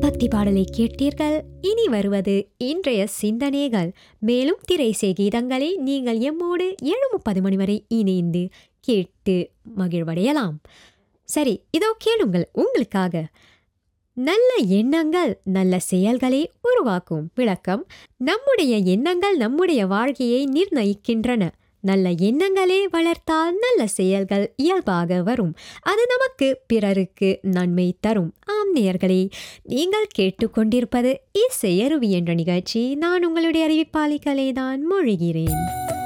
பக்தி பாடலை கேட்டீர்கள் இனி வருவது இன்றைய சிந்தனைகள் மேலும் திரைசை கீதங்களை நீங்கள் எம்மோடு ஏழு முப்பது மணி வரை இணைந்து கேட்டு மகிழ்வடையலாம் சரி இதோ கேளுங்கள் உங்களுக்காக நல்ல எண்ணங்கள் நல்ல செயல்களை உருவாக்கும் விளக்கம் நம்முடைய எண்ணங்கள் நம்முடைய வாழ்க்கையை நிர்ணயிக்கின்றன நல்ல எண்ணங்களே வளர்த்தால் நல்ல செயல்கள் இயல்பாக வரும் அது நமக்கு பிறருக்கு நன்மை தரும் ஆம் நேயர்களே நீங்கள் கேட்டுக்கொண்டிருப்பது இசையருவி என்ற நிகழ்ச்சி நான் உங்களுடைய அறிவிப்பாளிகளை தான் மொழிகிறேன்